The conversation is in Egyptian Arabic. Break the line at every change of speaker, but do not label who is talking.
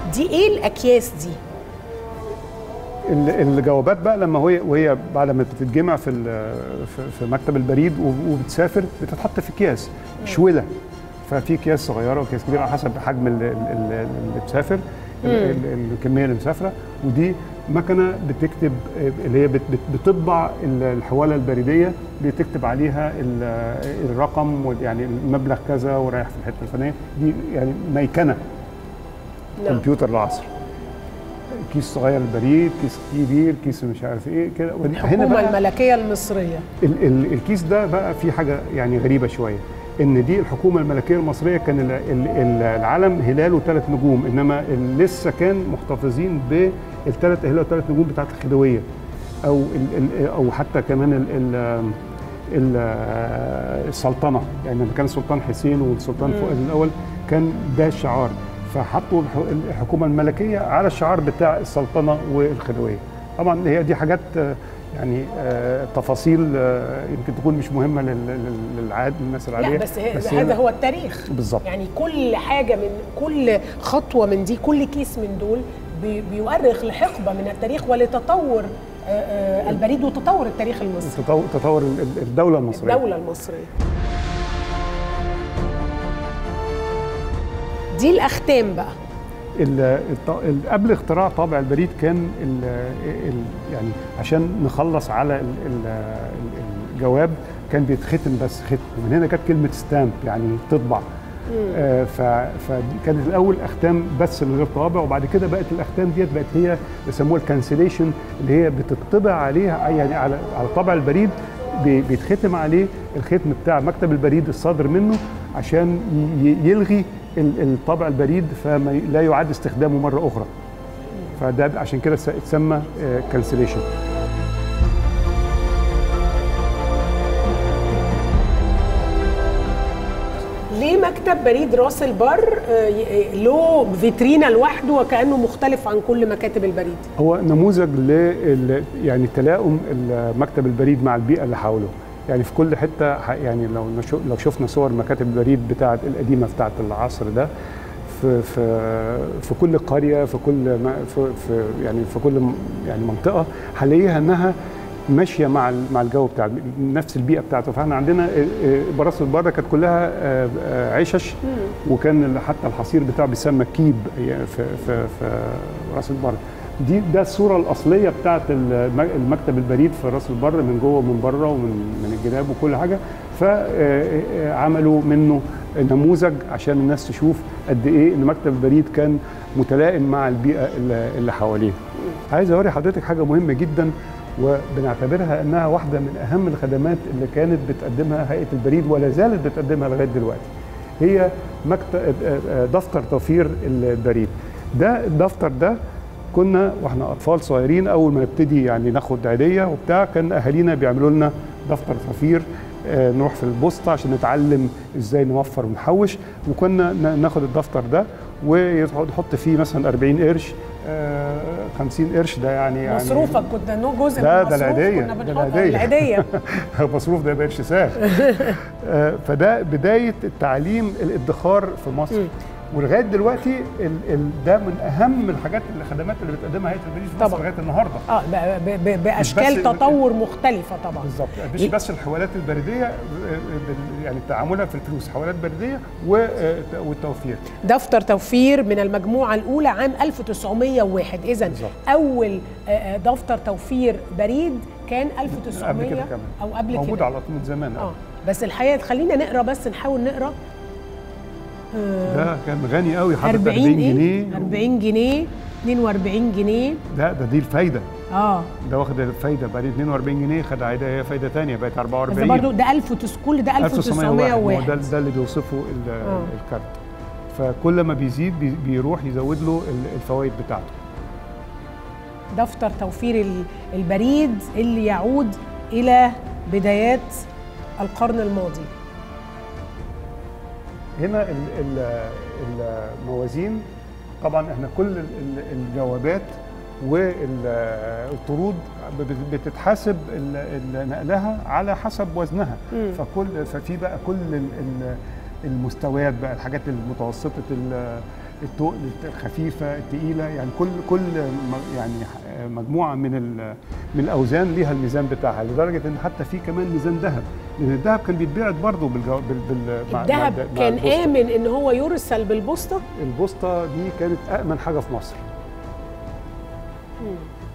دي ايه الاكياس دي
ال- الجوابات بقى لما هي وهي بعد ما بتتجمع في ال- في- في مكتب البريد و- وبتسافر بتتحط في اكياس شوله ففي اكياس صغيره واكياس كبيره على حسب حجم ال- ال- ال- اللي مسافر ال- ال- الكميه اللي مسافره ودي مكنه بتكتب اللي هي بت- بت- بتطبع ال- الحواله البريديه بتكتب عليها ال- الرقم وال- يعني المبلغ كذا ورايح في الحته الفلانيه دي يعني ميكنه
نعم
كمبيوتر العصر كيس صغير البريد كيس كبير كيس مش عارف ايه كده ودي-
الحكومه
بقى
الملكيه المصريه
ال ال الكيس ده بقى فيه حاجه يعني غريبه شويه ان دي الحكومه الملكيه المصريه كان ال ال ال العلم هلاله ثلاث نجوم انما ال- لسه كان محتفظين بالثلاث هلال والثلاث نجوم بتاعت الخديويه او ال ال او حتى كمان ال ال ال السلطنه يعني لما كان السلطان حسين والسلطان فؤاد الاول كان ده الشعار فحطوا الح- الحكومه الملكيه على الشعار بتاع السلطنه والخديويه طبعا هي دي حاجات آه، يعني آه، تفاصيل آه، يمكن تكون مش مهمه لل- لل- للعاد للناس العاديه
لا بس, بس
هي-
هذا هو التاريخ
بالظبط
يعني كل حاجه من كل خطوه من دي كل كيس من دول بي- بيؤرخ لحقبه من التاريخ ولتطور آه، آه، البريد وتطور التاريخ المصري
تطور, تطور ال- ال- الدوله المصريه
الدوله المصريه دي الاختام بقى
ال- الط- ال- قبل اختراع طابع البريد كان ال ال يعني عشان نخلص على ال ال ال- الجواب كان بيتختم بس ختم ومن هنا كانت كلمه ستامب يعني تطبع آه ف- فكانت الاول اختام بس من غير طابع وبعد كده بقت الاختام ديت بقت هي بيسموها الكانسليشن اللي هي بتطبع عليها يعني على على طابع البريد بي- بيتختم عليه الختم بتاع مكتب البريد الصادر منه عشان ي- يلغي ال- الطابع البريد فما لا يعاد استخدامه مره اخرى فده عشان كده س- اتسمى كانسليشن
ليه مكتب بريد راس البر آه، ي- له فيترينا لوحده وكانه مختلف عن كل مكاتب البريد
هو نموذج ل يعني تلاؤم ال- مكتب البريد مع البيئه اللي حوله يعني في كل حته ح- يعني لو نشو- لو شفنا صور مكاتب البريد بتاعه القديمه بتاعه العصر ده في في في كل قريه في كل ما في, في يعني في كل م- يعني منطقه هنلاقيها انها ماشيه مع ال- مع الجو بتاع نفس البيئه بتاعته فاحنا عندنا آه، آه، براس البر كانت كلها آه، آه، عشش وكان ال- حتى الحصير بتاعه بيسمى كيب يعني في في في راس البر دي ده الصوره الاصليه بتاعت الم- المكتب البريد في راس البر من جوه ومن بره ومن من الجناب وكل حاجه فعملوا منه نموذج عشان الناس تشوف قد ايه ان مكتب البريد كان متلائم مع البيئه اللي اللي حواليه. عايز اوري حضرتك حاجه مهمه جدا وبنعتبرها انها واحده من اهم الخدمات اللي كانت بتقدمها هيئه البريد ولا زالت بتقدمها لغايه دلوقتي. هي مكتب دفتر توفير البريد. ده الدفتر ده كنا واحنا اطفال صغيرين اول ما نبتدي يعني ناخد عيديه وبتاع كان اهالينا بيعملوا لنا دفتر توفير آه، نروح في البوسطه عشان نتعلم ازاي نوفر ونحوش وكنا نا- ناخد الدفتر ده ونحط فيه مثلا 40 قرش آه، 50 قرش ده يعني يعني
مصروفك كنت نو جزء
لا،
من
ده
المصروف
العيدية،
كنا
ده
بنحط
العيدية.
العيديه
المصروف ده بقرش ساغ آه، فده بدايه التعليم الادخار في مصر ولغايه دلوقتي ال ال ده من اهم الحاجات الخدمات اللي بتقدمها هيئه البريد في مصر
طبعا.
لغايه النهارده
اه ب- ب- ب- باشكال
بس-
تطور مختلفه طبعا
بالظبط مش بس الحوالات البريديه آه، بال- يعني تعاملها في الفلوس حوالات بريديه و- آه، والتوفير
دفتر توفير من المجموعة الأولى عام 1901 إذا
بالظبط.
أول آه، آه، دفتر توفير بريد كان 1900
قبل كده كمان
أو قبل
موجود
كده
على طول من زمان
اه بس الحقيقة خلينا نقرا بس نحاول نقرا آه،
ده كان غني قوي حاطط
40
40
إيه؟
جنيه
40 جنيه 42 جنيه
لا ده دي الفايده
اه
ده واخد الفايده بعدين 42 جنيه خد عيديه هي فايده ثانيه بقت
بس
44
برضه ده 1000 وتس- كل ده
1901 هو
1901
ده ده اللي بيوصفه ال-
آه.
الكارت فكل ما بيزيد بي- بيروح يزود له ال- الفوائد بتاعته
دفتر توفير ال- البريد اللي يعود إلى بدايات القرن الماضي
هنا ال- ال- الموازين طبعا احنا كل ال- ال- الجوابات والطرود ب- بتتحاسب ال- ال- نقلها على حسب وزنها
مم.
فكل ففي بقى كل ال- ال- المستويات بقى الحاجات المتوسطه ال- التقل الخفيفه الثقيله يعني كل كل م- يعني مجموعه من ال- من الاوزان ليها الميزان بتاعها لدرجه ان حتى في كمان ميزان ذهب لان الذهب كان بيتباعد برضه بالجو بال بال مع- مع
الذهب
الد- مع
كان
البوسطة.
امن ان هو يرسل بالبوسطه
البوسطه دي كانت امن حاجه في مصر
مم.